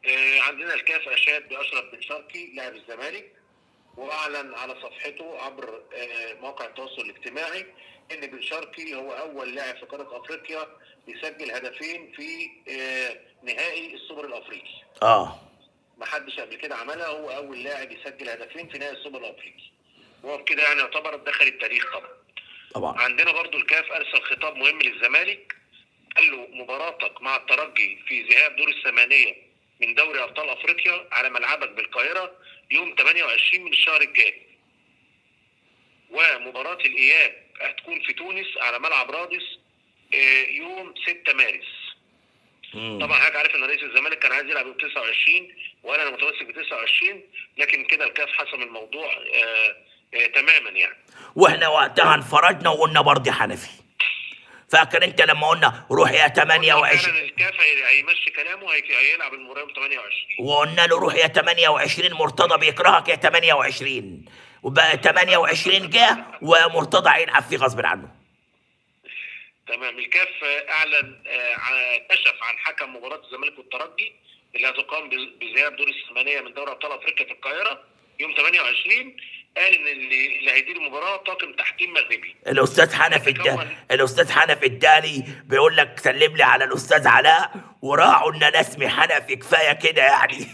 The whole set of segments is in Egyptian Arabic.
آه، عندنا الكاف اشاد باشرف بن شرقي لاعب الزمالك واعلن على صفحته عبر آه، موقع التواصل الاجتماعي ان بن شرقي هو اول لاعب في قاره افريقيا يسجل هدفين في آه، نهائي السوبر الافريقي اه ما حدش قبل كده عملها هو اول لاعب يسجل هدفين في نهائي السوبر الافريقي وهو بكده يعني يعتبر دخل التاريخ طبعا طبعا عندنا برضو الكاف ارسل خطاب مهم للزمالك قال له مباراتك مع الترجي في ذهاب دور الثمانيه من دوري ابطال افريقيا على ملعبك بالقاهره يوم 28 من الشهر الجاي ومباراه الاياب هتكون في تونس على ملعب رادس آه، يوم 6 مارس مم. طبعا حضرتك عارف ان رئيس الزمالك كان عايز يلعب يوم 29 وانا انا متمسك ب 29 لكن كده الكاف حسم الموضوع آه آه تماما يعني واحنا وقتها انفرجنا وقلنا برضه حنفي فاكر انت لما قلنا روح يا 28 فعلا الكاف هي- هيمشي كلامه هي- هيلعب المباراه يوم 28 وقلنا له روح يا 28 مرتضى بيكرهك يا 28 وبقى 28 جه ومرتضى هيلعب فيه غصب عنه تمام الكاف آه، اعلن آه، ع- كشف عن حكم مباراه الزمالك والترجي اللي هتقام بز- بذهاب دور الثمانيه من دوري ابطال افريقيا في القاهره يوم 28 قال ان اللي اللي هيدير المباراه طاقم تحكيم مغربي الاستاذ حنفي الد... تكون. الاستاذ حنفي الدالي بيقول لك سلم لي على الاستاذ علاء وراعوا ان انا اسمي حنفي كفايه كده يعني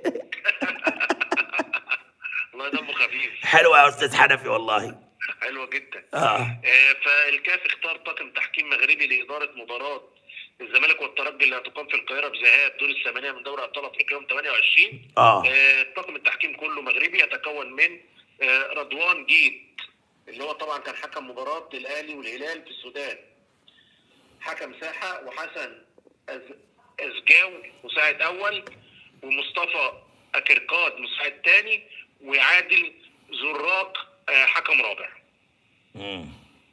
والله دمه خفيف حلوه يا استاذ حنفي والله حلوه جدا اه آه، فالكاف اختار طاقم تحكيم مغربي لاداره مباراه الزمالك والترجي اللي هتقام في القاهره بذهاب دور الثمانيه من دوري ابطال افريقيا يوم 28 اه آه، طاقم التحكيم كله مغربي يتكون من آه، رضوان جيد اللي هو طبعا كان حكم مباراه الاهلي والهلال في السودان حكم ساحه وحسن أز- ازجاو مساعد اول ومصطفى اكركاد مساعد ثاني وعادل زراق آه، حكم رابع مم.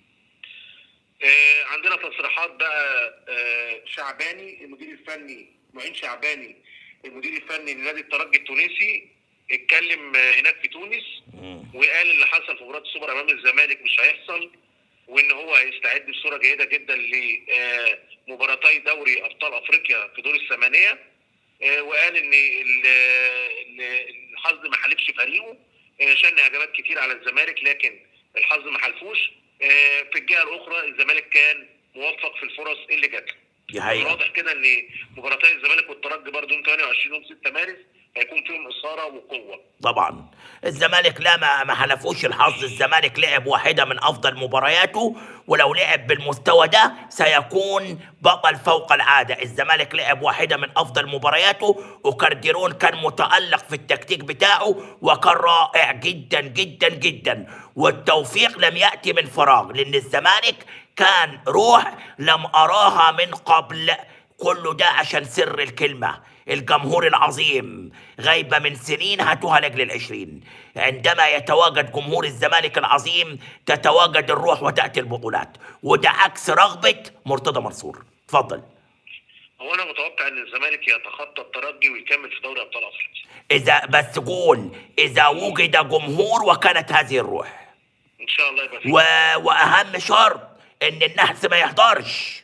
آه، عندنا تصريحات بقى آه، شعباني المدير الفني معين شعباني المدير الفني لنادي الترجي التونسي اتكلم آه، هناك في تونس مم. وقال اللي حصل في مباراه السوبر امام الزمالك مش هيحصل وان هو هيستعد بصوره جيده جدا لمباراتي دوري ابطال افريقيا في دور الثمانيه آه، وقال ان ال- ال- الحظ ما حالفش فريقه آه، شن هجمات كتير على الزمالك لكن الحظ ما حالفوش آه، في الجهه الاخرى الزمالك كان موفق في الفرص اللي جات له. دي حقيقه واضح كده ان مباراتي الزمالك والترجي برضه يوم 28 يوم 6 مارس هيكون فيهم اثاره وقوه طبعا الزمالك لا ما ما حلفوش الحظ الزمالك لعب واحدة من أفضل مبارياته ولو لعب بالمستوى ده سيكون بطل فوق العادة الزمالك لعب واحدة من أفضل مبارياته وكارديرون كان متألق في التكتيك بتاعه وكان رائع جدا جدا جدا والتوفيق لم يأتي من فراغ لأن الزمالك كان روح لم أراها من قبل كله ده عشان سر الكلمة الجمهور العظيم غايبة من سنين هاتوها لأجل العشرين عندما يتواجد جمهور الزمالك العظيم تتواجد الروح وتأتي البطولات وده عكس رغبة مرتضى منصور اتفضل هو انا متوقع ان الزمالك يتخطى الترجي ويكمل في دوري ابطال افريقيا إذا بس قول إذا وجد جمهور وكانت هذه الروح ان شاء الله يبقى في و... وأهم شرط إن النحس ما يحضرش